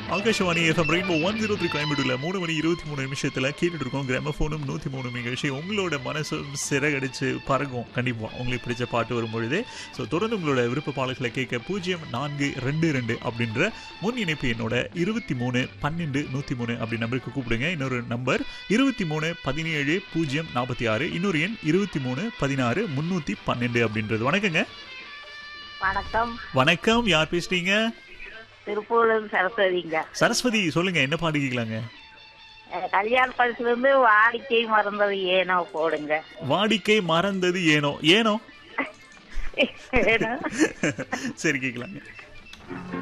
Akashvani FM rainbow one zero three கோயம்பேடுல மூணு மணி இருபத்தி மூணு நிமிஷத்துல கேட்டுட்டு இருக்கோம் கிராமபோனும் நூத்தி மூணு நிகழ்ச்சி உங்களோட மனசும் சிறகடிச்சு பறக்கும் கண்டிப்பா உங்களுக்கு பிடிச்ச பாட்டு வரும் பொழுது ஸோ தொடர்ந்து உங்களோட விருப்ப பாடல்களை கேட்க பூஜ்ஜியம் நான்கு ரெண்டு ரெண்டு அப்படின்ற முன் இணைப்பு என்னோட இருபத்தி மூணு பன்னெண்டு நூத்தி மூணு அப்படி நம்பருக்கு கூப்பிடுங்க இன்னொரு நம்பர் இருபத்தி மூணு பதினேழு பூஜ்ஜியம் நாற்பத்தி ஆறு இன்னொரு எண் இருபத்தி மூணு பதினாறு முன்னூத்தி பன்னெண்டு அப்படின்றது வணக்கங்க வணக்கம் வணக்கம் யார் பேசுறீங்க திருப்பூர்லேருந்து சரஸ்வதிங்க சரஸ்வதி சொல்லுங்க என்ன பாட்டு கேட்கலாங்க அஹ் கல்யாண பரிசுல இருந்து வாடிக்கை மறந்தது ஏனோ போடுங்க வாடிக்கை மறந்தது ஏனோ ஏனோ ஏனோ? சரி கேட்கலாங்க